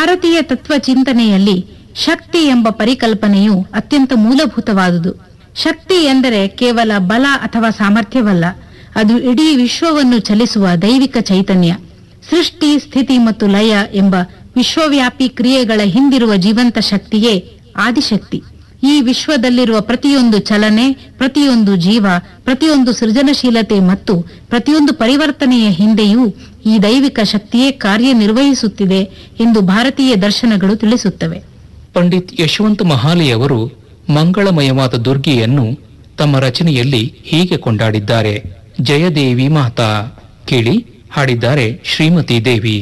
ಭಾರತೀಯ ತತ್ವ ಚಿಂತನೆಯಲ್ಲಿ ಶಕ್ತಿ ಎಂಬ ಪರಿಕಲ್ಪನೆಯು ಅತ್ಯಂತ ಮೂಲಭೂತವಾದುದು ಶಕ್ತಿ ಎಂದರೆ ಕೇವಲ ಬಲ ಅಥವಾ ಸಾಮರ್ಥ್ಯವಲ್ಲ ಅದು ಇಡೀ ವಿಶ್ವವನ್ನು ಚಲಿಸುವ ದೈವಿಕ ಚೈತನ್ಯ ಸೃಷ್ಟಿ ಸ್ಥಿತಿ ಮತ್ತು ಲಯ ಎಂಬ ವಿಶ್ವವ್ಯಾಪಿ ಕ್ರಿಯೆಗಳ ಹಿಂದಿರುವ ಜೀವಂತ ಶಕ್ತಿಯೇ ಆದಿಶಕ್ತಿ ಈ ವಿಶ್ವದಲ್ಲಿರುವ ಪ್ರತಿಯೊಂದು ಚಲನೆ ಪ್ರತಿಯೊಂದು ಜೀವ ಪ್ರತಿಯೊಂದು ಸೃಜನಶೀಲತೆ ಮತ್ತು ಪ್ರತಿಯೊಂದು ಪರಿವರ್ತನೆಯ ಹಿಂದೆಯೂ ಈ ದೈವಿಕ ಶಕ್ತಿಯೇ ಕಾರ್ಯನಿರ್ವಹಿಸುತ್ತಿದೆ ಎಂದು ಭಾರತೀಯ ದರ್ಶನಗಳು ತಿಳಿಸುತ್ತವೆ ಪಂಡಿತ್ ಯಶವಂತ ಮಹಾಲಿ ಅವರು ಮಂಗಳಮಯವಾದ ದುರ್ಗೆಯನ್ನು ತಮ್ಮ ರಚನೆಯಲ್ಲಿ ಹೀಗೆ ಕೊಂಡಾಡಿದ್ದಾರೆ ಜಯದೇವಿ ಮಾತಾ ಕೇಳಿ ಹಾಡಿದ್ದಾರೆ ಶ್ರೀಮತಿ ದೇವಿ